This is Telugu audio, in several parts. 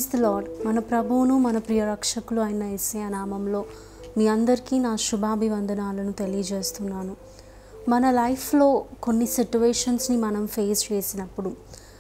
ది లాడ్ మన ప్రభువును మన ప్రియ రక్షకులు అయిన ఎస్ఏ నామంలో మీ అందరికీ నా శుభాభివందనాలను తెలియజేస్తున్నాను మన లైఫ్లో కొన్ని సిట్యువేషన్స్ని మనం ఫేస్ చేసినప్పుడు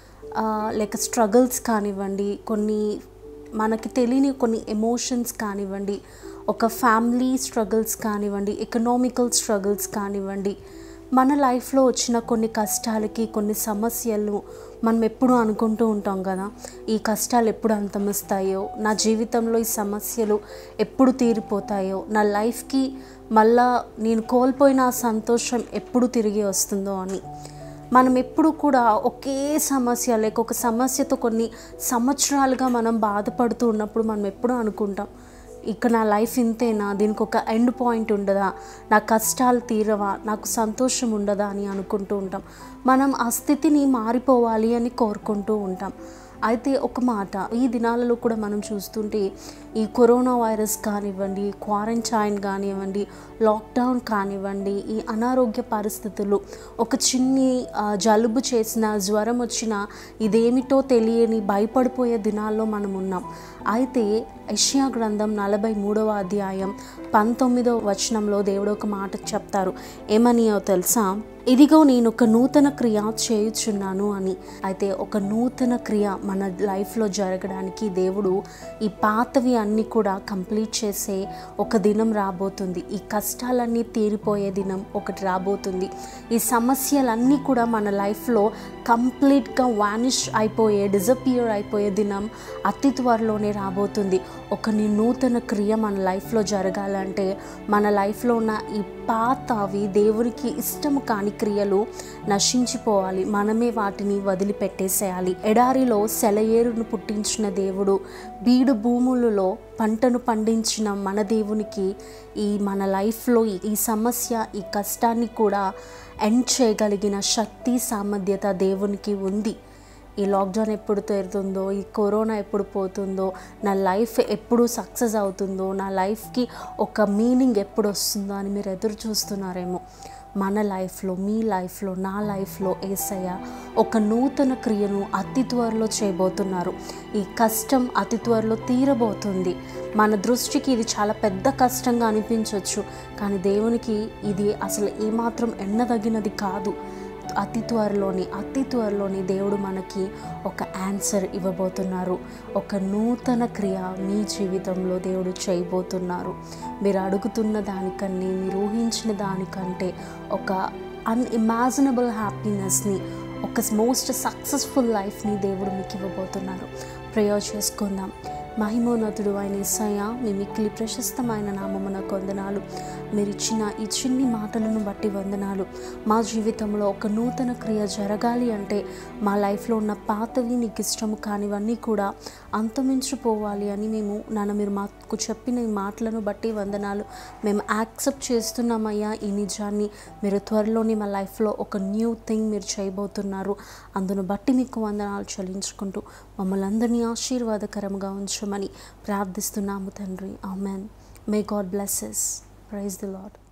లైక్ స్ట్రగుల్స్ కానివ్వండి కొన్ని మనకి తెలియని కొన్ని ఎమోషన్స్ కానివ్వండి ఒక ఫ్యామిలీ స్ట్రగుల్స్ కానివ్వండి ఎకనామికల్ స్ట్రగుల్స్ కానివ్వండి మన లైఫ్లో వచ్చిన కొన్ని కష్టాలకి కొన్ని సమస్యలు మనం ఎప్పుడు అనుకుంటూ ఉంటాం కదా ఈ కష్టాలు ఎప్పుడు అంతమిస్తాయో నా జీవితంలో ఈ సమస్యలు ఎప్పుడు తీరిపోతాయో నా లైఫ్కి మళ్ళా నేను కోల్పోయిన ఆ సంతోషం ఎప్పుడు తిరిగి వస్తుందో అని మనం ఎప్పుడు కూడా ఒకే సమస్య లేక ఒక సమస్యతో కొన్ని సంవత్సరాలుగా మనం బాధపడుతూ ఉన్నప్పుడు మనం ఎప్పుడూ అనుకుంటాం ఇక నా లైఫ్ ఇంతేనా దీనికి ఒక ఎండ్ పాయింట్ ఉండదా నా కష్టాలు తీరవా నాకు సంతోషం ఉండదా అని అనుకుంటూ ఉంటాం మనం ఆ స్థితిని మారిపోవాలి అని కోరుకుంటూ ఉంటాం అయితే ఒక మాట ఈ దినాలలో కూడా మనం చూస్తుంటే ఈ కరోనా వైరస్ కానివ్వండి క్వారంటైన్ కానివ్వండి లాక్డౌన్ కానివ్వండి ఈ అనారోగ్య పరిస్థితులు ఒక చిన్ని ఆ, జలుబు చేసిన జ్వరం వచ్చిన ఇదేమిటో తెలియని భయపడిపోయే దినాల్లో మనం ఉన్నాం అయితే యెషయా గ్రంథం నలభై మూడవ అధ్యాయం పంతొమ్మిదవ వచనంలో దేవుడు ఒక మాట చెప్తారు ఏమనియో తెలుసా ఇదిగో నేను ఒక నూతన క్రియ చేయుచున్నాను అని అయితే ఒక నూతన క్రియ మన లైఫ్లో జరగడానికి దేవుడు ఈ పాతవి అన్నీ కూడా కంప్లీట్ చేసే ఒక దినం రాబోతుంది ఈ కష్టాలన్నీ తీరిపోయే దినం ఒకటి రాబోతుంది ఈ సమస్యలన్నీ కూడా మన లైఫ్లో కంప్లీట్గా వానిష్ అయిపోయే డిజపియర్ అయిపోయే దినం అతి త్వరలోనే రాబోతుంది ఒక నీ నూతన క్రియ మన లైఫ్లో జరగాలంటే మన లైఫ్లో ఉన్న ఈ పాతవి దేవునికి ఇష్టము కాని క్రియలు నశించిపోవాలి మనమే వాటిని వదిలిపెట్టేసేయాలి ఎడారిలో సెలయేరును పుట్టించిన దేవుడు బీడు భూములలో పంటను పండించిన మన దేవునికి ఈ మన లైఫ్లో ఈ- ఈ సమస్య ఈ కష్టాన్ని కూడా ఎండ్ చేయగలిగిన శక్తి సామర్థ్యత దేవునికి ఉంది ఈ లాక్డౌన్ ఎప్పుడు తీరుతుందో ఈ కరోనా ఎప్పుడు పోతుందో నా లైఫ్ ఎప్పుడు సక్సెస్ అవుతుందో నా లైఫ్కి ఒక మీనింగ్ ఎప్పుడు వస్తుందో అని మీరు ఎదురు చూస్తున్నారేమో మన లైఫ్లో మీ లైఫ్లో నా లైఫ్లో ఏసయ్య ఒక నూతన క్రియను అతి త్వరలో చేయబోతున్నారు ఈ కష్టం అతి త్వరలో తీరబోతుంది మన దృష్టికి ఇది చాలా పెద్ద కష్టంగా అనిపించవచ్చు కానీ దేవునికి ఇది అసలు ఏమాత్రం ఎన్నదగినది కాదు అతి త్వరలోని అతి త్వరలోని దేవుడు మనకి ఒక ఆన్సర్ ఇవ్వబోతున్నారు ఒక నూతన క్రియ మీ జీవితంలో దేవుడు చేయబోతున్నారు మీరు అడుగుతున్న దానికన్నా మీరు ఊహించిన దానికంటే ఒక అన్ఇమాజినబుల్ హ్యాపీనెస్ని ఒక మోస్ట్ సక్సెస్ఫుల్ లైఫ్ని దేవుడు మీకు ఇవ్వబోతున్నారు ప్రయోజ చేసుకుందాం మహిమోన్నతుడు ఆయన ఇసయ్య మీ మిక్కిలి ప్రశస్తమైన నామమున కొందనాలు మీరు ఇచ్చిన ఈ చిన్ని మాటలను బట్టి వందనాలు మా జీవితంలో ఒక నూతన క్రియ జరగాలి అంటే మా లైఫ్లో ఉన్న పాతవి నీకు ఇష్టము కానివన్నీ కూడా అంతమించిపోవాలి అని మేము నాన్న మీరు మాకు చెప్పిన ఈ మాటలను బట్టి వందనాలు మేము యాక్సెప్ట్ చేస్తున్నామయ్యా ఈ నిజాన్ని మీరు త్వరలోనే మా లైఫ్లో ఒక న్యూ థింగ్ మీరు చేయబోతున్నారు అందును బట్టి మీకు వందనాలు చెల్లించుకుంటూ మమ్మల్ని అందరినీ ఆశీర్వాదకరంగా ఉంచమని ప్రార్థిస్తున్నాము తండ్రి amen may God blesses praise the lord